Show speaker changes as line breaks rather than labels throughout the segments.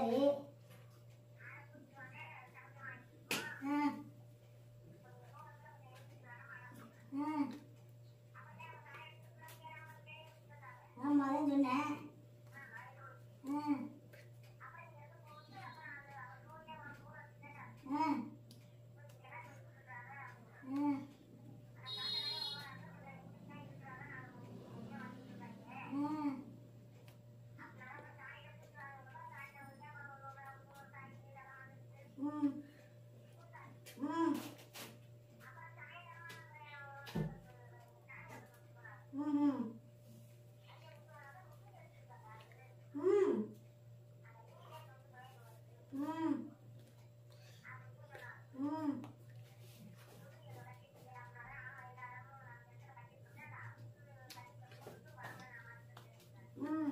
சரி ஆ ஆ ஆமாம் அதான் சொன்னேன் ஆ ஆ ஆ ஆ ம் ம் ம் ம் ம் ம் ம்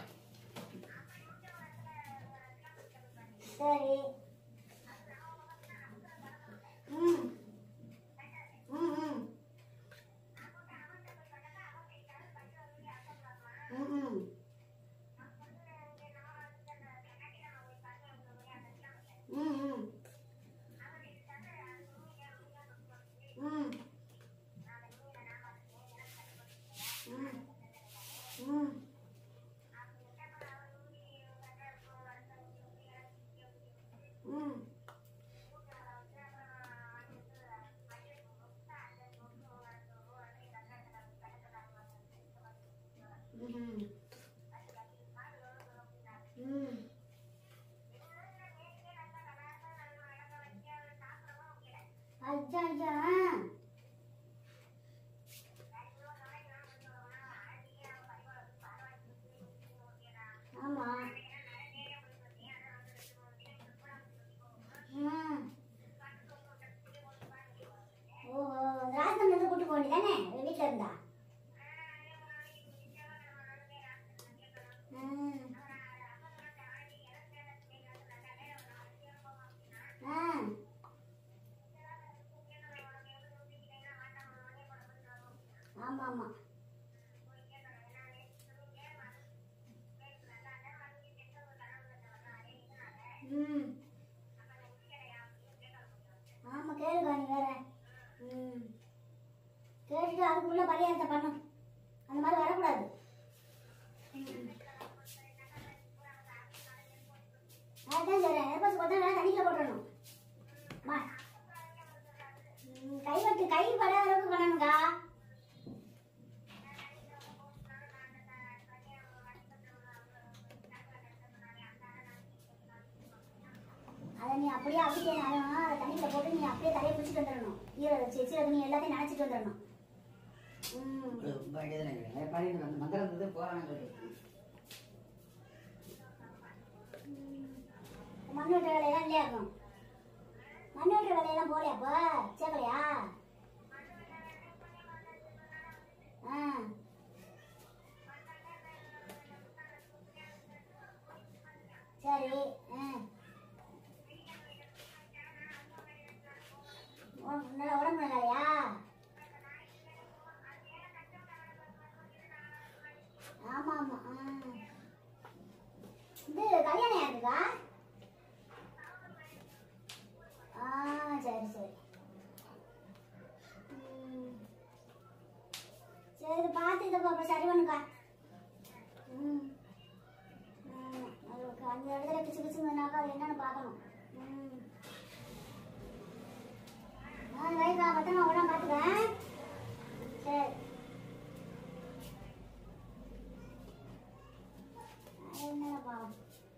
சரி ம் ம் ம் ம் ம் ம் ம் ம் ம் ம் ம் ம் ஐயா ஐயா ஆமா ம் ஓஹோ ராஜ்தம் வந்து கூட்டு போக வேண்டியதானே வீட்டில் இருந்தா ம் ஆ ஆமா ஆமா ம் ஆமா கேளுக்கா நீ வேற ம் கேட்டுட்டு அதுக்குள்ள பரிகாரத்தை பண்ணும் அந்த மாதிரி வரக்கூடாது ம். அதான் சொல்றேன் ஏர்பஸ் போட்டா நல்லா தண்ணியில் போட்டுறணும் மா ம், கை வட்டு கை பட அளவுக்கு பண்ணணும்க்கா அதை நீ அப்படியே அப்படியேனாலும் அதை தண்ணியில் போட்டு நீ அப்படியே தலையை பிடிச்சிட்டு வந்துடணும் ஈர வச்சு சீரக நீ எல்லாத்தையும் நினச்சிட்டு வந்துடணும் ம்
ரொம்ப வேண்டியதுன்னு நினைக்கிறேன் பாருங்க அந்த மந்திரம் இருந்தது போறான்னு சொல்லி
மண் வெட்டுற வேலையெல்லாம் இல்லையா இருக்கும் மண் வெட்டுற வேலையெல்லாம் போகலையா அப்போ சேர்க்கலையா ஆ சரி ஆ உடம்பு நல்லா உடம்பு நல்லாயா ஆமா ஆமா ஆ இது கல்யாணம் யாருக்குக்கா ஆ சரி சரி ம். சரி இது பார்த்து இதை பாப்பா சரி பண்ணுக்கா ம் ம், அதுக்கு அந்த இடத்துல பிச்சு பிச்சுங்கனாக்கா அது என்னன்னு பார்க்கணும் ம் ஆ ரைட்டா பத்திரமா உடம்பு பார்த்துக்கிறேன் சரி அது என்னடா பாவம்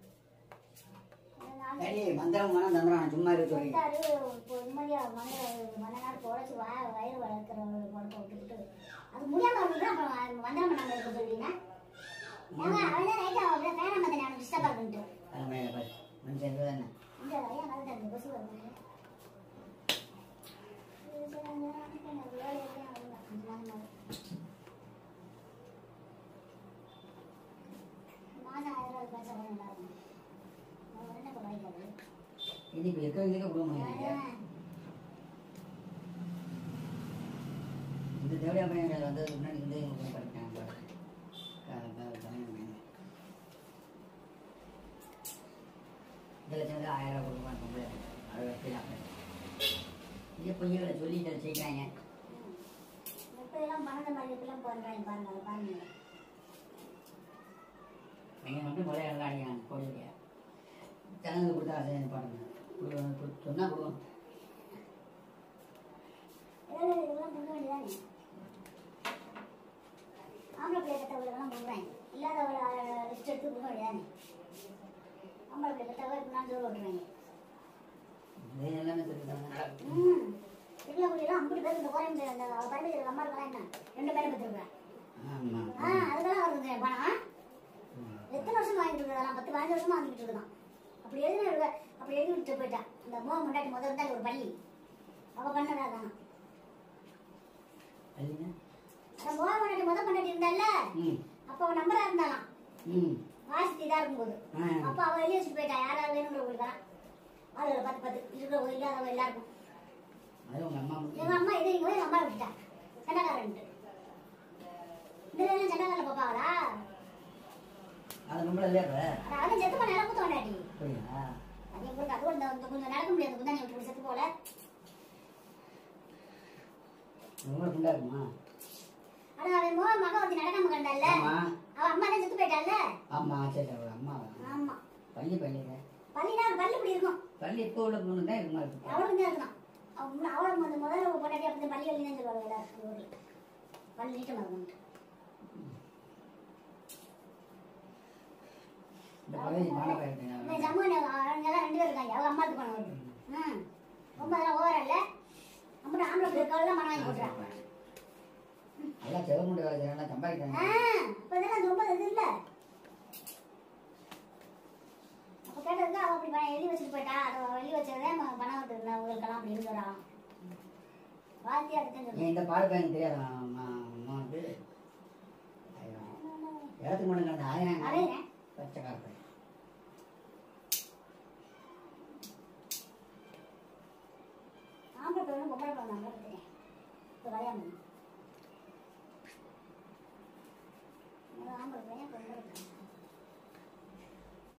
அதனால
சரி மந்திரம் மனம் தந்திரம் சும்மா இருக்க சொல்லி
செத்தாரு, இப்போ நிம்மதியா மன மன நாள் பொழைச்சு வா வயிறு வளர்க்குற பொழப்ப விட்டுவிட்டு அது முடியாம இருந்தது அப்புறம் வந்தனம் பண்ணாம இருக்க சொல்றீங்க ஏங்க அவன் தான் நைட்டு அவன் பேர மந்த நான் டிஸ்டர்ப் ஆகுன்ட்டு
தலைமையில பாரு மனுஷன் தானே
இந்த ஐயா கதை தரது கொசு வருது மாதம் ஆயிரம் ரூபாய் பேச நல்லா இருக்கும் அவன் என்ன பண்ணுவாங்க
இது இப்ப இருக்க இதுக்க கொடுக்க முடியாது இந்த தேவடியா பையன் வந்ததுக்கு முன்னாடி வந்து இவங்க படிச்சாங்க பாரு க- க- கல்யாணம் பண்ணி. ஆயிரம் ரூபாய் கொடுக்க மாட்டோம் அதை வைக்கலாம் இது பொய்யங்களை சொல்லிட்டு செய்கிறாங்க
இப்பெல்லாம் பணத்தை மாதிரி இப்பெல்லாம் போடுறாங்க பாருங்க அதை பாருங்க
நீங்கள் மட்டும் முதல்ல எல்லாம் அடிக்கிறாங்க கோயிலுக்கு ஜனங்க கொடுத்தா அதை பாருங்க கொடுக்கணும் கொடு- சொன்னா கொடுக்கணும்
ஏதாவது இதெல்லாம் கொடுக்க வேண்டியதானே ஆம்பளை பிள்ளை கத்தவங்களெல்லாம் கொடுக்குறாங்க இல்லாதவளை லிஸ்ட் எடுத்து கொடுக்க வேண்டியதானே ஆம்பளை பிள்ளை கத்தவங்க இப்போ நான் ஜோர் ஓட்டுறாங்க
இது எல்லாமே சொல்லிட்டாங்க நடக்கும்
ம் வீட்டில் குடியெல்லாம் ஐம்பது பேர் இந்த கோயம்புத்தூர் அந்த பரமேஸ்வரர் அம்மா இருக்கலாம் என்ன ரெண்டு பேரும் பெற்றுருக்குறேன்
ஆமாம்
ஆ அதுக்கெல்லாம் வருது பணம் எத்தனை வருஷம் வாங்கிட்டு இருக்கலாம் பத்து பதினஞ்சு வருஷமா வாங்கிட்டு இருக்கான் அப்படி எழுதி இருக்க அப்படி எழுதி விட்டு போயிட்டான் இந்த மோக முன்னாடி முதல்ல இருந்தா ஒரு பள்ளி அவ பண்ணதா தான்
இல்லைங்க
அந்த மோக முன்னாடி முதல் பண்ணாடி இருந்தால
ம்
அப்ப அவன் நம்பரா இருந்தாலாம்
ம்
வாசித்து இதா இருக்கும்போது
ஆ
அப்ப அவ எழுதி வச்சுட்டு போயிட்டா யாராவது வேணுங்கிறவங்களுக்கெல்லாம் அதுல பத்து பத்து இருக்கிறவங்க இல்லாதவங்க எல்லாருக்கும்
அது உங்கள் அம்மா
எங்க அம்மா இதை இங்க போய் எங்க அம்மா விட்டுட்டா சண்டைக்காரன்ட்டு இதுல எல்லாம் சண்டைக்காரன் பாப்பாங்களா
அது நம்மள இல்லையா இப்போ
அதாவது செத்து பண்ண இடம் குத்த வேண்டாடி
புரியுதா
அது எங்களுக்கு அது இந்த இந்த கொஞ்சம் நடக்க முடியாது குந்தாணி விட்டு செத்து போல
ரொம்ப குண்டா இருக்குமா
ஆனா அவன் மோ மக ஒருத்தி நடக்காம கண்டால
ஆமாம்
அவ அம்மா தான் செத்து போயிட்டால
ஆமாம் சரி சரி ஒரு அம்மா
ஆமா
பள்ளி பள்ளிங்க
பள்ளினா பள்ளி இப்படி இருக்கும்
பள்ளி இப்போ உள்ள பொண்ணு தான் இருக்குமா இருக்கு
அவளுக்கு தான் இருக்கணும் அவங்க அவளுக்கு வந்து முதல்ல பொண்டாட்டி அப்படி பள்ளி வள்ளி தான் சொல்லுவாங்க எல்லாரும் ஊர்ல பள்ளி நீட்டமா இருக்கும்
இந்த பகுதி மாணவ
இந்த
இருக்குங்க
ஜம்மு அவங்க எல்லாம் ரெண்டு பேர் இருக்காங்க அவங்க அம்மாவுக்கு பணம் வருது ம் ரொம்ப அதெல்லாம் ஓவர் இல்ல அப்புறம் ஆம்பளை பிள்ளை இருக்கவங்க மனம் வாங்கி போட்டுறாங்க
எல்லாம் செவமுடி வேலை செய்யறாங்க சம்பாதிக்கிறாங்க
ஆ இப்போ இதெல்லாம் ரொம்ப இது இல்ல அப்ப கேட்டதுக்கு அவ அப்படி பணம் எழுதி வச்சுட்டு போயிட்டா அதை அவ எழுதி வச்சதே ம- பணம் வருது உங்களுக்கெல்லாம் அப்படி இருக்கிறான் வாழ்த்தி அடுத்து சொல்லு
ஏன் இந்த பால் பையன் தெரியாதா அம்மா அம்மாவுக்கு ஐயோ. இடத்துக்கு மட்டும் அந்த ஆயிரம்
அலையிறேன்
பச்சை காப்பை
ஆம்பளை பிள்ளை பொம்பளை பிள்ளை நல்லா இப்போ கல்யாணம் பண்ணு.